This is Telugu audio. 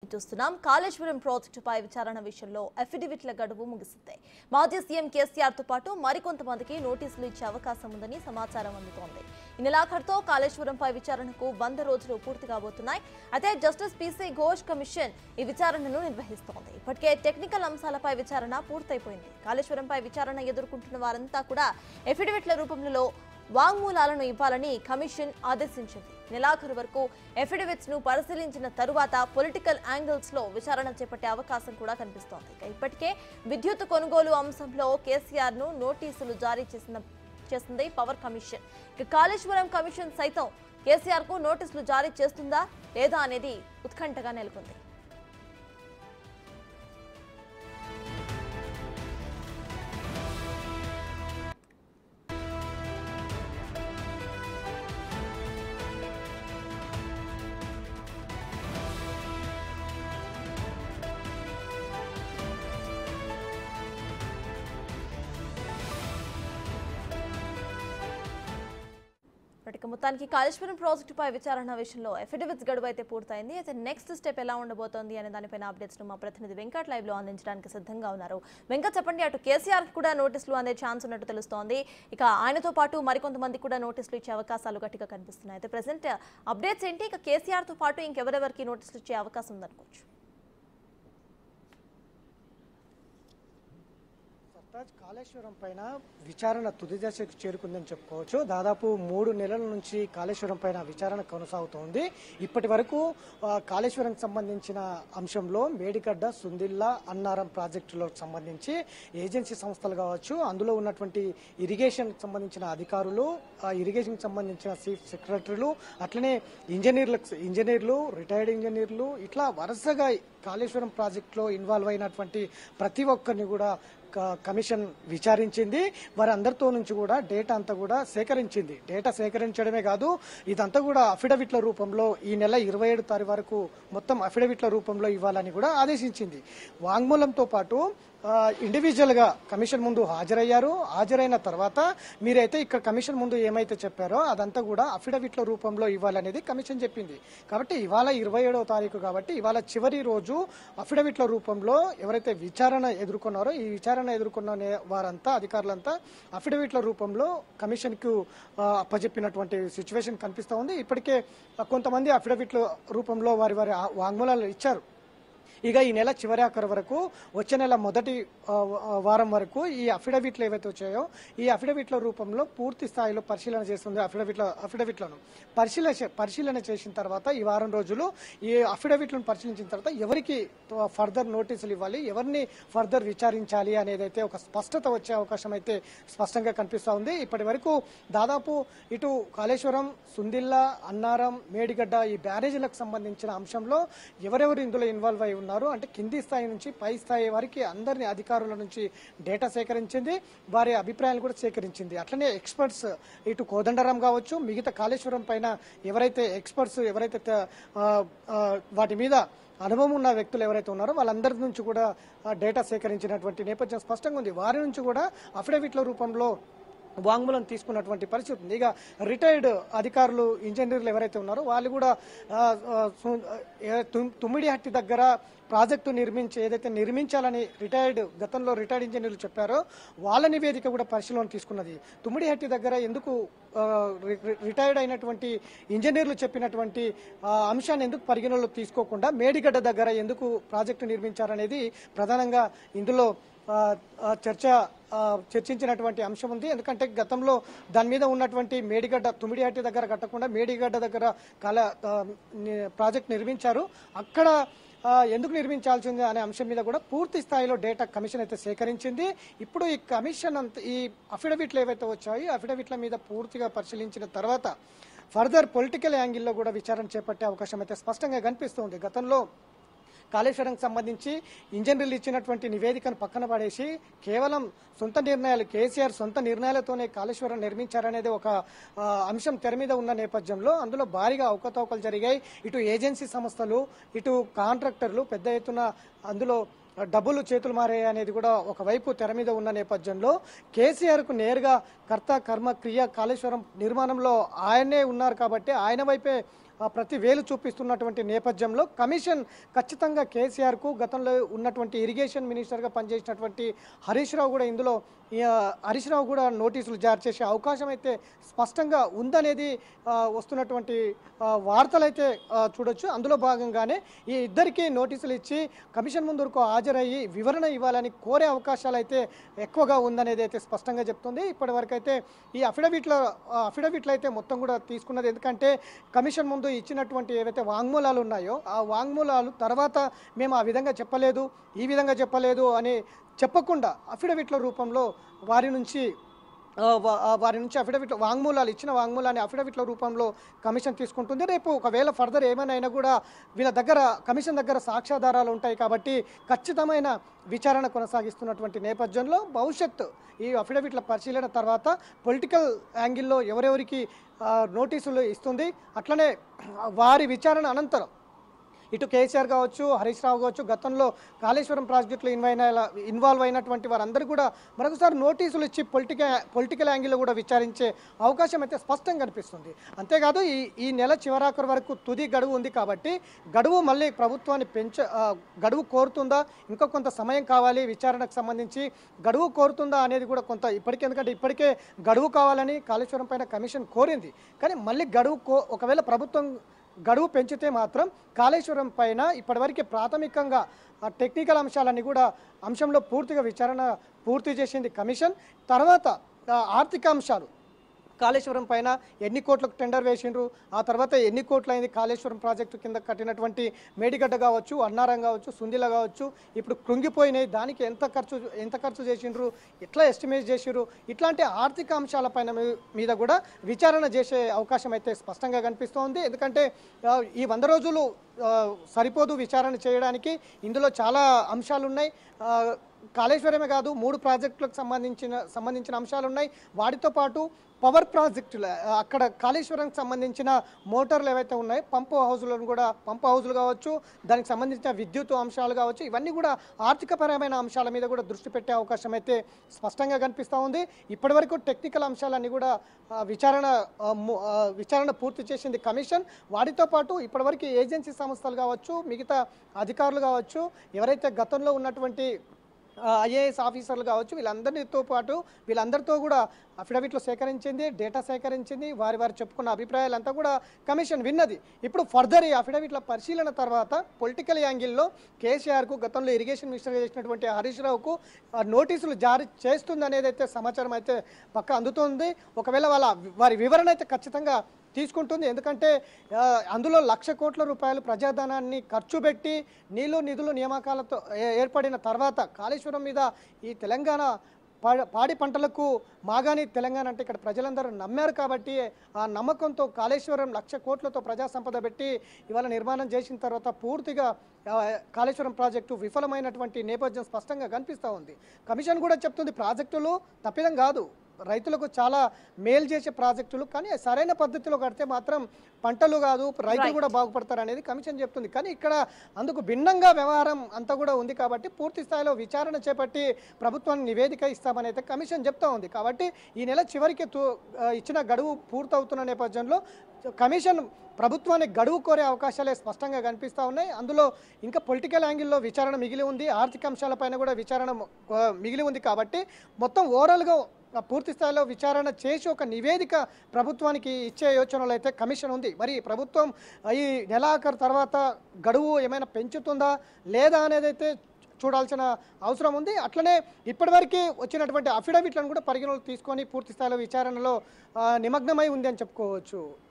బ్రేకింగ్ చూస్తున్నాం కాళేశ్వరం ప్రాజెక్టుపై విచారణ విషయంలో అఫిడవిట్ల గడువు ముగిసింది మాజీ సీఎం కేసీఆర్ తో పాటు మరికొంతమందికి నోటీసులు ఇచ్చే అవకాశం ఉందని సమాచారం అందుతోంది ఈ నెలాఖరుతో కాళేశ్వరంపై విచారణకు వంద రోజులు పూర్తి కాబోతున్నాయి అయితే జస్టిస్ పీసీ ఘోష్ కమిషన్ ఈ విచారణను నిర్వహిస్తోంది ఇప్పటికే టెక్నికల్ అంశాలపై విచారణ పూర్తయిపోయింది కాళేశ్వరంపై విచారణ ఎదుర్కొంటున్న వారంతా కూడా ఎఫిడవిట్ల రూపంలో వాంగ్మూలాలను ఇవ్వాలని కమిషన్ ఆదేశించింది నెలాఖరు వరకు ఎఫిడవిట్స్ ను పరిశీలించిన తరువాత పొలిటికల్ యాంగిల్స్ లో విచారణ చేపట్టే అవకాశం కూడా కనిపిస్తోంది ఇక ఇప్పటికే విద్యుత్ కొనుగోలు అంశంలో కేసీఆర్ ను నోటీసులు జారీ చేసిన చేసింది పవర్ కమిషన్ ఇక కాళేశ్వరం కమిషన్ సైతం కేసీఆర్ కు నోటీసులు జారీ చేస్తుందా లేదా అనేది ఉత్కంఠగా నెలకొంది ఇక మొత్తానికి కాళేశ్వరం ప్రాజెక్టుపై విచారణ విషయంలో ఎఫిడవిట్స్ గడువు అయితే పూర్తయింది అయితే నెక్స్ట్ స్టెప్ ఎలా ఉండబోతోంది అనే దానిపైన అప్డేట్స్ ను మా ప్రతినిధి వెంకట్ లైవ్ లో అందించడానికి సిద్ధంగా ఉన్నారు వెంకట్ చెప్పండి అటు కేసీఆర్ కూడా నోటీసులు అందే ఛాన్స్ ఉన్నట్టు తెలుస్తోంది ఇక ఆయనతో పాటు మరికొంతమంది కూడా నోటీసులు ఇచ్చే అవకాశాలు గట్టిగా కనిపిస్తున్నాయి అయితే ప్రెసెంట్ అప్డేట్స్ ఏంటి ఇక కేసీఆర్ తో పాటు ఇంకెవరెవరికి నోటీసులు ఇచ్చే అవకాశం ఉందనుకోవచ్చు సర్తాజ్ కాళేశ్వరం పైన విచారణ తుది దశకు చేరుకుందని చెప్పుకోవచ్చు దాదాపు మూడు నెలల నుంచి కాళేశ్వరం పైన విచారణ కొనసాగుతోంది ఇప్పటి వరకు ఆ, కాళేశ్వరంకి సంబంధించిన అంశంలో మేడిగడ్డ సుందిల్లా అన్నారం ప్రాజెక్టులకు సంబంధించి ఏజెన్సీ సంస్థలు కావచ్చు అందులో ఉన్నటువంటి ఇరిగేషన్ సంబంధించిన అధికారులు ఆ ఇరిగేషన్ సంబంధించిన చీఫ్ సెక్రటరీలు అట్లనే ఇంజనీర్లకు ఇంజనీర్లు రిటైర్డ్ ఇంజనీర్లు ఇట్లా వరుసగా కాళేశ్వరం ప్రాజెక్టులో ఇన్వాల్వ్ అయినటువంటి ప్రతి ఒక్కరిని కూడా క- కమిషన్ విచారించింది వారందరితో నుంచి కూడా డేటా అంతా కూడా సేకరించింది డేటా సేకరించడమే కాదు ఇదంతా కూడా అఫిడవిట్ల రూపంలో ఈ నెల ఇరవై ఏడు తారీఖు వరకు మొత్తం అఫిడవిట్ల రూపంలో ఇవ్వాలని కూడా ఆదేశించింది వాంగ్మూలంతో పాటు ఆ, ఇండివిజువల్ గా కమిషన్ ముందు హాజరయ్యారు హాజరైన తర్వాత మీరైతే ఇక్కడ కమిషన్ ముందు ఏమైతే చెప్పారో అదంతా కూడా అఫిడవిట్ల రూపంలో ఇవ్వాలనేది కమిషన్ చెప్పింది కాబట్టి ఇవాళ ఇరవై ఏడవ తారీఖు కాబట్టి ఇవాళ చివరి రోజు అఫిడవిట్ల రూపంలో ఎవరైతే విచారణ ఎదుర్కొన్నారో ఈ విచారణ ఎదుర్కొన్న నే- వారంతా అధికారులంతా అఫిడవిట్ల రూపంలో కమిషన్ కు అప్పచెప్పినటువంటి సిచ్యువేషన్ కనిపిస్తా ఉంది ఇప్పటికే ఆ, కొంతమంది అఫిడవిట్ల రూపంలో వారి వారి ఆ- వాంగ్మూలాలు ఇచ్చారు ఇక ఈ నెల చివరి ఆఖరు వరకు వచ్చే నెల మొదటి ఆ, ఆ, వారం వరకు ఈ అఫిడవిట్లు ఏవైతే వచ్చాయో ఈ అఫిడవిట్ల రూపంలో పూర్తి స్థాయిలో పరిశీలన చేస్తుంది అఫిడవిట్ల అఫిడవిట్లను పరిశీలన చే- పరిశీలన చేసిన తర్వాత ఈ వారం రోజులు ఈ అఫిడవిట్లను పరిశీలించిన తర్వాత ఎవరికి ఫర్దర్ నోటీసులు ఇవ్వాలి ఎవరిని ఫర్దర్ విచారించాలి అనేది అయితే ఒక స్పష్టత వచ్చే అవకాశం అయితే స్పష్టంగా కనిపిస్తా ఉంది ఇప్పటి వరకు దాదాపు ఇటు కాళేశ్వరం సుందిల్లా అన్నారం మేడిగడ్డ ఈ బ్యారేజీలకు సంబంధించిన అంశంలో ఎవరెవరు ఇందులో ఇన్వాల్వ్ అయి ఉన్నారు అంటే కింది స్థాయి నుంచి పై స్థాయి వరకు అందరిని అధికారుల నుంచి డేటా సేకరించింది వారి అభిప్రాయాలు కూడా సేకరించింది అట్లనే ఎక్స్పర్ట్స్ ఇటు కోదండరాం కావచ్చు మిగతా కాళేశ్వరం పైన ఎవరైతే ఎక్స్పర్ట్స్ ఎవరైతే త- ఆ, ఆ, వాటి మీద అనుభవం ఉన్న వ్యక్తులు ఎవరైతే ఉన్నారో వాళ్ళందరి నుంచి కూడా ఆ, డేటా సేకరించినటువంటి నేపథ్యం స్పష్టంగా ఉంది వారి నుంచి కూడా అఫిడవిట్ల రూపంలో వాంగ్మూలం తీసుకున్నటువంటి పరిస్థితి ఉంది ఇక రిటైర్డ్ అధికారులు ఇంజనీర్లు ఎవరైతే ఉన్నారో వాళ్ళు కూడా ఆ, ఆ, సు- ఏ- తుమ్- తుమ్మిడిహట్టి దగ్గర ప్రాజెక్టు నిర్మించి ఏదైతే నిర్మించాలని రిటైర్డ్ గతంలో రిటైర్డ్ ఇంజనీర్లు చెప్పారో వాళ్ళ నివేదిక కూడా పరిశీలన తీసుకున్నది తుమ్మిడిహట్టి దగ్గర ఎందుకు ఆ, రి- రి- రిటైర్డ్ అయినటువంటి ఇంజనీర్లు చెప్పినటువంటి ఆ, అంశాన్ని ఎందుకు పరిగణలోకి తీసుకోకుండా మేడిగడ్డ దగ్గర ఎందుకు ప్రాజెక్టు నిర్మించారనేది ప్రధానంగా ఇందులో ఆ, ఆ, చర్చ ఆ, చర్చించినటువంటి అంశం ఉంది ఎందుకంటే గతంలో దాని మీద ఉన్నటువంటి మేడిగడ్డ తుమిడిహట్టి దగ్గర కట్టకుండా మేడిగడ్డ దగ్గర కళ ఆ, ని- ప్రాజెక్ట్ నిర్మించారు అక్కడ ఆ, ఎందుకు నిర్మించాల్సింది అనే అంశం మీద కూడా పూర్తి స్థాయిలో డేటా కమిషన్ అయితే సేకరించింది ఇప్పుడు ఈ కమిషన్ అంత ఈ అఫిడవిట్లు ఏవైతే వచ్చాయో ఈ అఫిడవిట్ల మీద పూర్తిగా పరిశీలించిన తర్వాత ఫర్దర్ పొలిటికల్ యాంగిల్లో కూడా విచారణ చేపట్టే అవకాశం అయితే స్పష్టంగా కనిపిస్తుంది గతంలో కాళేశ్వరంకి సంబంధించి ఇంజనీర్లు ఇచ్చినటువంటి నివేదికను పక్కన పడేసి కేవలం సొంత నిర్ణయాలు కేసీఆర్ సొంత నిర్ణయాలతోనే కాళేశ్వరం నిర్మించారనేది ఒక ఆ, అంశం తెర మీద ఉన్న నేపథ్యంలో అందులో భారీగా అవకతవకలు జరిగాయి ఇటు ఏజెన్సీ సంస్థలు ఇటు కాంట్రాక్టర్లు పెద్ద ఎత్తున అందులో డబ్బులు చేతులు మారాయి అనేది కూడా ఒకవైపు తెర మీద ఉన్న నేపథ్యంలో కేసీఆర్ కు నేరుగా కర్త కర్మ క్రియ కాళేశ్వరం నిర్మాణంలో ఆయనే ఉన్నారు కాబట్టి ఆయన వైపే ఆ, ప్రతి వేలు చూపిస్తున్నటువంటి నేపథ్యంలో కమిషన్ ఖచ్చితంగా కేసీఆర్కు గతంలో ఉన్నటువంటి ఇరిగేషన్ మినిస్టర్గా పనిచేసినటువంటి హరీష్ రావు కూడా ఇందులో ఈ, ఆ, హరీష్ రావు కూడా నోటీసులు జారీ చేసే అవకాశం అయితే స్పష్టంగా ఉందనేది ఆ, వస్తున్నటువంటి ఆ, వార్తలైతే ఆ, చూడొచ్చు అందులో భాగంగానే ఈ ఇద్దరికి నోటీసులు ఇచ్చి కమిషన్ ముందుకు హాజరయ్యి వివరణ ఇవ్వాలని కోరే అవకాశాలు అయితే ఎక్కువగా ఉందనేది అయితే స్పష్టంగా చెప్తుంది ఇప్పటివరకు అయితే ఈ అఫిడవిట్ల ఆ, అఫిడవిట్లు అయితే మొత్తం కూడా తీసుకున్నది ఎందుకంటే కమిషన్ ముందు ఇచ్చినటువంటి ఏవైతే వాంగ్మూలాలు ఉన్నాయో ఆ వాంగ్మూలాలు తర్వాత మేము ఆ విధంగా చెప్పలేదు ఈ విధంగా చెప్పలేదు అని చెప్పకుండా అఫిడవిట్ల రూపంలో వారి నుంచి ఆ, వా- ఆ, వారి నుంచి అఫిడవిట్ వాంగ్మూలాలు ఇచ్చిన వాంగ్మూలాన్ని అఫిడవిట్ల రూపంలో కమిషన్ తీసుకుంటుంది రేపు ఒకవేళ ఫర్దర్ ఏమైనా అయినా కూడా వీళ్ళ దగ్గర కమిషన్ దగ్గర సాక్ష్యాధారాలు ఉంటాయి కాబట్టి ఖచ్చితమైన విచారణ కొనసాగిస్తున్నటువంటి నేపథ్యంలో భవిష్యత్తు ఈ అఫిడవిట్ల పరిశీలన తర్వాత పొలిటికల్ యాంగిల్లో ఎవరెవరికి ఆ, నోటీసులు ఇస్తుంది అట్లనే వారి విచారణ అనంతరం ఇటు కేసీఆర్ కావచ్చు హరీష్ రావు కావచ్చు గతంలో కాళేశ్వరం ప్రాజెక్టులో ఇన్వైన్ ఇన్వాల్వ్ అయినటువంటి వారందరూ కూడా మరొకసారి నోటీసులు ఇచ్చి పొలిటికల్ పొలిటికల్ యాంగిల్లో కూడా విచారించే అవకాశం అయితే స్పష్టంగా కనిపిస్తుంది అంతేకాదు ఈ ఈ నెల చివరాఖరు వరకు తుది గడువు ఉంది కాబట్టి గడువు మళ్ళీ ప్రభుత్వాన్ని పెంచ ఆ, గడువు కోరుతుందా ఇంకా కొంత సమయం కావాలి విచారణకు సంబంధించి గడువు కోరుతుందా అనేది కూడా కొంత ఇప్పటికే ఎందుకంటే ఇప్పటికే గడువు కావాలని కాళేశ్వరం పైన కమిషన్ కోరింది కానీ మళ్ళీ గడువు కో ఒకవేళ ప్రభుత్వం గడువు పెంచితే మాత్రం కాళేశ్వరం పైన ఇప్పటివరకు ప్రాథమికంగా ఆ టెక్నికల్ అంశాలన్నీ కూడా అంశంలో పూర్తిగా విచారణ పూర్తి చేసింది కమిషన్ తర్వాత ఆ, ఆర్థిక అంశాలు కాళేశ్వరం పైన ఎన్ని కోట్లకు టెండర్ వేసిండ్రు ఆ తర్వాత ఎన్ని కోట్లు అయింది కాళేశ్వరం ప్రాజెక్టు కింద కట్టినటువంటి మేడిగడ్డ కావచ్చు అన్నారం కావచ్చు సుందిల కావచ్చు ఇప్పుడు కృంగిపోయినాయి దానికి ఎంత ఖర్చు ఎంత ఖర్చు చేసిండ్రు ఎట్లా ఎస్టిమేట్ చేసిండ్రు ఇట్లాంటి ఆర్థిక అంశాలపైన మీ- మీద కూడా విచారణ చేసే అవకాశం అయితే స్పష్టంగా కనిపిస్తోంది ఎందుకంటే ఆ, ఈ వంద రోజులు ఆ, సరిపోదు విచారణ చేయడానికి ఇందులో చాలా అంశాలు ఉన్నాయి ఆ, కాళేశ్వరమే కాదు మూడు ప్రాజెక్టులకు సంబంధించిన సంబంధించిన అంశాలు ఉన్నాయి వాటితో పాటు పవర్ ప్రాజెక్టుల ఆ, అక్కడ కాళేశ్వరంకి సంబంధించిన మోటార్లు ఏవైతే ఉన్నాయో పంపు హౌజులను కూడా పంపు హౌజులు కావచ్చు దానికి సంబంధించిన విద్యుత్ అంశాలు కావచ్చు ఇవన్నీ కూడా ఆర్థికపరమైన అంశాల మీద కూడా దృష్టి పెట్టే అవకాశం అయితే స్పష్టంగా కనిపిస్తూ ఉంది ఇప్పటివరకు టెక్నికల్ అంశాలన్నీ కూడా ఆ, విచారణ ఆ, ము- ఆ, విచారణ పూర్తి చేసింది కమిషన్ వాటితో పాటు ఇప్పటివరకు ఏజెన్సీ సంస్థలు కావచ్చు మిగతా అధికారులు కావచ్చు ఎవరైతే గతంలో ఉన్నటువంటి ఐఏఎస్ ఆఫీసర్లు కావచ్చు వీళ్ళందరితో పాటు వీళ్ళందరితో కూడా అఫిడవిట్లు సేకరించింది డేటా సేకరించింది వారి వారు చెప్పుకున్న అభిప్రాయాలంతా కూడా కమిషన్ విన్నది ఇప్పుడు ఫర్దర్ ఈ అఫిడవిట్ల పరిశీలన తర్వాత పొలిటికల్ యాంగిల్లో కేసీఆర్కు గతంలో ఇరిగేషన్ మినిస్టర్గా చేసినటువంటి హరీష్ రావుకు ఆ, నోటీసులు జారీ చేస్తుంది అనేది అయితే సమాచారం అయితే పక్క అందుతోంది ఒకవేళ వాళ్ళ వారి వివరణ అయితే ఖచ్చితంగా తీసుకుంటుంది ఎందుకంటే ఆ, అందులో లక్ష కోట్ల రూపాయలు ప్రజాధనాన్ని ఖర్చు పెట్టి నీళ్లు నిధులు నియామకాలతో ఏ- ఏర్పడిన తర్వాత కాళేశ్వరం మీద ఈ తెలంగాణ పా- పాడి పంటలకు మాగాని తెలంగాణ అంటే ఇక్కడ ప్రజలందరూ నమ్మారు కాబట్టి ఆ నమ్మకంతో కాళేశ్వరం లక్ష కోట్లతో ప్రజా సంపద పెట్టి ఇవాళ నిర్మాణం చేసిన తర్వాత పూర్తిగా ఆ, కాళేశ్వరం ప్రాజెక్టు విఫలమైనటువంటి నేపథ్యం స్పష్టంగా కనిపిస్తూ ఉంది కమిషన్ కూడా చెప్తుంది ప్రాజెక్టులు తప్పిదం కాదు రైతులకు చాలా మేలు చేసే ప్రాజెక్టులు కానీ సరైన పద్ధతిలో కడితే మాత్రం పంటలు కాదు రైతులు కూడా బాగుపడతారు అనేది కమిషన్ చెప్తుంది కానీ ఇక్కడ అందుకు భిన్నంగా వ్యవహారం అంతా కూడా ఉంది కాబట్టి పూర్తి స్థాయిలో విచారణ చేపట్టి ప్రభుత్వాన్ని నివేదిక ఇస్తామని అయితే కమిషన్ చెప్తా ఉంది కాబట్టి ఈ నెల చివరికి తు- ఆ, ఇచ్చిన గడువు పూర్తవుతున్న నేపథ్యంలో కమిషన్ ప్రభుత్వాన్ని గడువు కోరే అవకాశాలే స్పష్టంగా కనిపిస్తూ ఉన్నాయి అందులో ఇంకా పొలిటికల్ యాంగిల్లో విచారణ మిగిలి ఉంది ఆర్థిక అంశాలపైన కూడా విచారణ ఆ, మిగిలి ఉంది కాబట్టి మొత్తం ఓవరాల్గా ఆ పూర్తి స్థాయిలో విచారణ చేసి ఒక నివేదిక ప్రభుత్వానికి ఇచ్చే యోచనలో అయితే కమిషన్ ఉంది మరి ప్రభుత్వం ఆ, ఈ నెలాఖరు తర్వాత గడువు ఏమైనా పెంచుతుందా లేదా అనేది అయితే చూడాల్సిన అవసరం ఉంది అట్లనే ఇప్పటివరకు వచ్చినటువంటి అఫిడవిట్లను కూడా పరిగణలోకి తీసుకొని పూర్తి స్థాయిలో విచారణలో ఆ, నిమగ్నమై ఉంది అని చెప్పుకోవచ్చు